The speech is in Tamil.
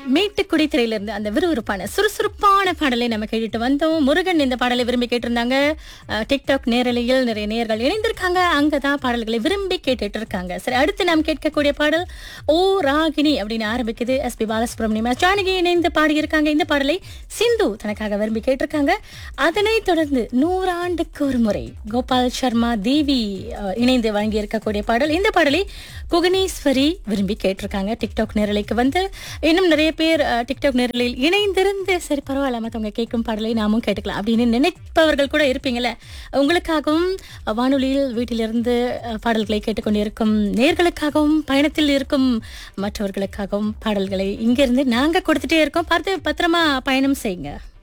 மேட்டுக்குடி திரையிலிருந்து அந்த விறுவிறுப்பான சுறுசுறுப்பான பாடலை நம்ம கேட்டுட்டு வந்தோம் முருகன் இந்த பாடலை விரும்பி கேட்டிருந்தாங்க அஹ், டிக்டாக் நேரலையில் நிறைய நேர்கள் இணைந்திருக்காங்க அங்கதான் பாடல்களை விரும்பி கேட்டுட்டு இருக்காங்க சரி அடுத்து நாம் கேட்கக்கூடிய பாடல் ஓ ராகினி அப்படின்னு ஆரம்பிக்குது எஸ் பி பாலசுப்ரமணியம் ஜானகி இணைந்து பாடியிருக்காங்க இந்த பாடலை சிந்து தனக்காக விரும்பி கேட்டிருக்காங்க அதனைத் தொடர்ந்து நூறாண்டுக்கு ஒரு முறை கோபால் சர்மா தேவி அஹ், இணைந்து வழங்கி இருக்கக்கூடிய பாடல் இந்த பாடலை குகனேஸ்வரி விரும்பி கேட்டிருக்காங்க டிக்டாக் நேரலைக்கு வந்து இன்னும் நிறைய பேர் அஹ், டிக்டாக் நேரலையில் இணைந்திருந்து சரி பரவாயில்ல மற்றவங்க கேட்கும் பாடலை நாமும் கேட்டுக்கலாம் அப்படின்னு நினைப்பவர்கள் கூட இருப்பீங்கல்ல உங்களுக்காகவும் அஹ், வானொலியில் வீட்டிலிருந்து அஹ், பாடல்களை கேட்டுக்கொண்டிருக்கும் நேர்களுக்காகவும் பயணத்தில் இருக்கும் மற்றவர்களுக்காகவும் பாடல்களை இங்கிருந்து நாங்க கொடுத்துட்டே இருக்கோம் பார்த்து பத்திரமா பயணம் செய்யுங்க